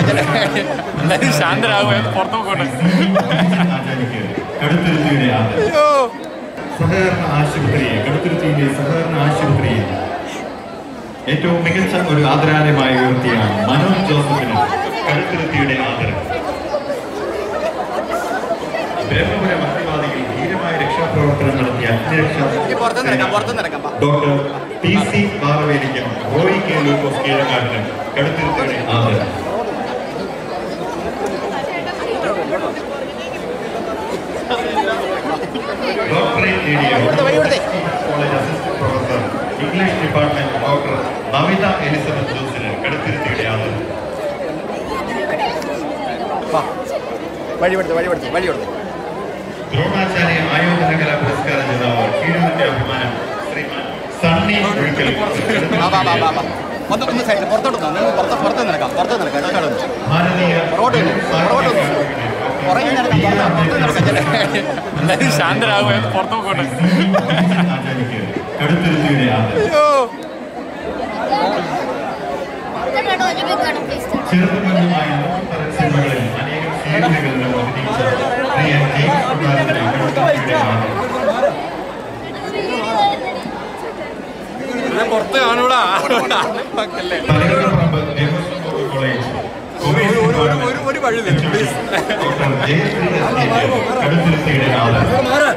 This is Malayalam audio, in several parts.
എല്ലാവരും ശാന്തരാകും പുറത്തു പോകട്ടെ ആചാര്യക്ക് കടുത്തുരുത്തിയുടെ ആദരം സഹകരണ ആശുപത്രിയെ കടുത്തുരുത്തിയിലെ സഹകരണ ആശുപത്രിയെ ഏറ്റവും മികച്ച ഒരു ആദരാലയമായി ഉയർത്തിയാണ് മനോജ് ജോസഫിന് കടുത്തുരുത്തിയുടെ ആദരം ബ്രഹ്മപുര മന്ത്രിവാദികൾ ധീരമായ രക്ഷാപ്രവർത്തനം നടത്തിയ അഗ്നിരക്ഷാ ഡോക്ടർ പി സി ബാലവേലിക്കും റോയി കെ ലൂക്കോസ് കീഴക്കാടിനും കടുത്തുരുത്തിയുടെ ആദരം ഡോക്ടറേറ്റ് നേടിയ college assistant professor English department doctor Navitha Elizabeth ജോസിന് കടുത്തിരുത്തിയുടെ ആദരം വഴി കൊടുത്ത് വഴി കൊടുത്ത് വഴി കൊടുത്ത് ദ്രോണാചാര്യ ആയോധന കലാ പുരസ്കാര ജേതാവ് കീഴുവിന്റെ അഭിമാനം ശ്രീമാൻ സണ്ണി ഒഴുക്കൽ വാ വാ വാ വാ വാ ഒന്ന് ഒന്ന് സൈഡിൽ പുറത്തോട്ട് നിന്ന് നിങ്ങൾ പുറത്ത് പുറത്ത് നിൽക്കാം പുറത്ത് നിൽക്കാം ഇടത്തോട്ട് നിന്ന്. ഭാരതീയ പുറകോട്ട് നിന്ന്, പുറകോട്ട് നിന്ന്. പുറകിൽ നടക്കാം പുറത്ത് പുറത്ത് നടക്കാം എല്ലാവരും ശാന്തരാകും പുറത്തു പോകട്ടെ ആചാര്യക്ക് കടുത്തിരുത്തിയുടെ ആദരം ചെറുതുമല്ലുമായ നൂറ് സിനിമകളിൽ അനേകം സീരിയലുകളിലും അഭിനയിച്ച പ്രിയ ജെയിംസ് കൊട്ടാരത്തിന് കടുത്തിരുത്തിയുടെ ആദരം പുറത്ത് കാണൂടാ തലയോടപ്പറമ്പ് ദേവസ്വം ബോർഡ് കോളേജ് ഒരു- ഒരു- ഒരു- ഒരു വഴി തരും, please. ഡോക്ടർ ജയശ്രീ എസ്കേക്ക് കടുത്തിരുത്തിയുടെ ആദരം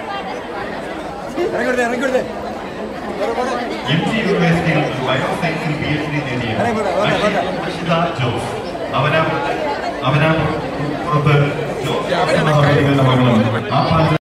എം ജി യൂണിവേഴ്സിറ്റിയിൽ നിന്ന് ബയോസയൻസിൽ പി എച്ച് ഡി നേടിയ അഷിത ജോസ് അവനാപുരത്ത് അവനാപുരത്ത് ജോസ് ജോസ് എന്ന മകളും ആ പാചക